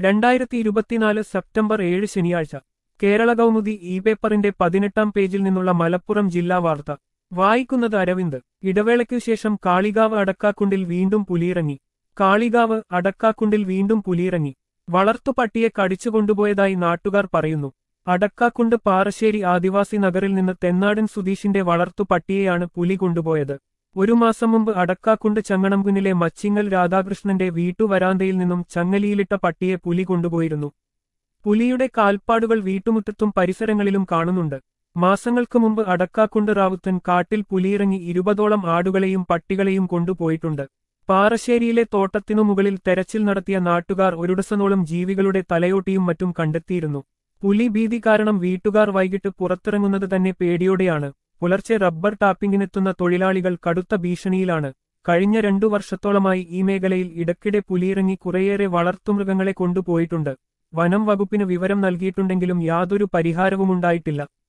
രണ്ടായിരത്തി ഇരുപത്തിനാല് സെപ്റ്റംബർ ഏഴ് ശനിയാഴ്ച കേരള കൗമുദി ഇ പേപ്പറിന്റെ പതിനെട്ടാം പേജിൽ നിന്നുള്ള മലപ്പുറം ജില്ലാ വാർത്ത വായിക്കുന്നത് അരവിന്ദ് ഇടവേളയ്ക്കു ശേഷം കാളികാവ് അടക്കാക്കുണ്ടിൽ വീണ്ടും പുലിയിറങ്ങി കാളികാവ് അടക്കാക്കുണ്ടിൽ വീണ്ടും പുലിയിറങ്ങി വളർത്തുപട്ടിയെ കടിച്ചുകൊണ്ടുപോയതായി നാട്ടുകാർ പറയുന്നു അടക്കാക്കുണ്ട് പാറശ്ശേരി ആദിവാസി നഗറിൽ നിന്ന് തെന്നാടൻ സുധീഷിന്റെ വളർത്തുപട്ടിയെയാണ് പുലി കൊണ്ടുപോയത് ഒരു മാസം മുമ്പ് അടക്കാക്കുണ്ട് ചങ്ങണംകുന്നിലെ മച്ചിങ്ങൽ രാധാകൃഷ്ണന്റെ വീട്ടുവരാന്തയിൽ നിന്നും ചങ്ങലിയിലിട്ട പട്ടിയെ പുലി കൊണ്ടുപോയിരുന്നു പുലിയുടെ കാൽപ്പാടുകൾ വീട്ടുമുറ്റത്തും പരിസരങ്ങളിലും കാണുന്നുണ്ട് മാസങ്ങൾക്ക് മുമ്പ് അടക്കാക്കുണ്ട് റാവുത്തൻ കാട്ടിൽ പുലിയിറങ്ങി ഇരുപതോളം ആടുകളെയും പട്ടികളെയും കൊണ്ടുപോയിട്ടുണ്ട് പാറശ്ശേരിയിലെ തോട്ടത്തിനു മുകളിൽ തെരച്ചിൽ നടത്തിയ നാട്ടുകാർ ഒരിടസനോളം ജീവികളുടെ തലയോട്ടിയും മറ്റും കണ്ടെത്തിയിരുന്നു പുലി ഭീതി കാരണം വീട്ടുകാർ വൈകിട്ട് പുറത്തിറങ്ങുന്നത് തന്നെ പേടിയോടെയാണ് പുലർച്ചെ റബ്ബർ ടാപ്പിംഗിനെത്തുന്ന തൊഴിലാളികൾ കടുത്ത ഭീഷണിയിലാണ് കഴിഞ്ഞ രണ്ടു വർഷത്തോളമായി ഈ മേഖലയിൽ ഇടയ്ക്കിടെ പുലിയിറങ്ങി കുറേയേറെ വളർത്തുമൃഗങ്ങളെ കൊണ്ടുപോയിട്ടുണ്ട് വനം വകുപ്പിന് വിവരം നൽകിയിട്ടുണ്ടെങ്കിലും യാതൊരു പരിഹാരവുമുണ്ടായിട്ടില്ല